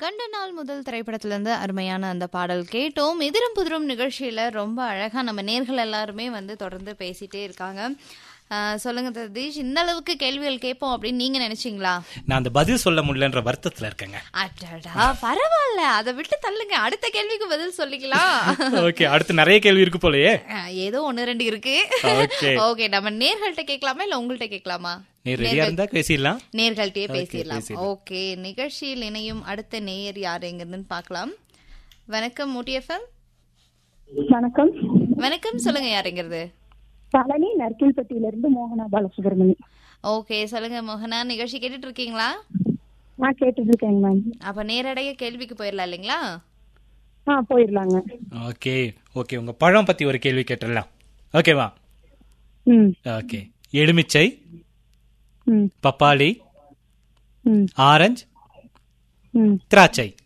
கண்ட நாள் முதல் திரைப்படத்திலிருந்து அருமையான அந்த பாடல் கேட்டோம் எதிரும் புதிரும் நிகழ்ச்சியில ரொம்ப அழகா நம்ம நேர்கள் எல்லாருமே வந்து தொடர்ந்து பேசிட்டே இருக்காங்க ஆஹ் சொல்லுங்க ததீஷ் இந்த அளவுக்கு கேள்விகள் கேட்போம் அப்படின்னு நீங்க நினைச்சீங்களா நான் அந்த பதில் சொல்ல முடியலன்ற வருத்தத்துல இருக்கேங்க அடடா பரவாயில்ல அதை விட்டு தள்ளுங்க அடுத்த கேள்விக்கு பதில் சொல்லிக்கலாம் ஓகே அடுத்து நிறைய கேள்வி இருக்கு போலயே ஆஹ் ஏதோ ஒன்னு ரெண்டு இருக்கு ஓகே ஓகே நம்ம நேர்கள்ட்ட கேட்கலாமா இல்ல உங்கள்ட்ட கேட்கலாமா நீ ரெடியா இருந்தா பேசிடலாம் நேர்கள்ட்டயே Okay, பேசிடலாம் பேசிடலாம். ஓகே நிகழ்ச்சியில் இணையும் அடுத்த நேயர் யார் எங்கிருந்துன்னு பார்க்கலாம் வணக்கம் முட்டிஎஃப்எம் வணக்கம் வணக்கம் சொல்லுங்க யாருங்கிறது பழனி நற்கில்பட்டியில இருந்து மோகனா பாலசுப்ரமணி ஓகே சொல்லுங்க மோகனா நிகழ்ச்சி கேட்டுட்டு இருக்கீங்களா நான் கேட்டுட்டு இருக்கேங்க மேம் அப்ப நேரடைய கேள்விக்கு போயிடலாம் இல்லைங்களா ஆ போயிடலாங்க ஓகே ஓகே உங்க பழம் பத்தி ஒரு கேள்வி கேட்டுடலாம் ஓகேவா ம் ஓகே எலுமிச்சை ம் பப்பாளி ம் ஆரஞ்சு ம் திராட்சை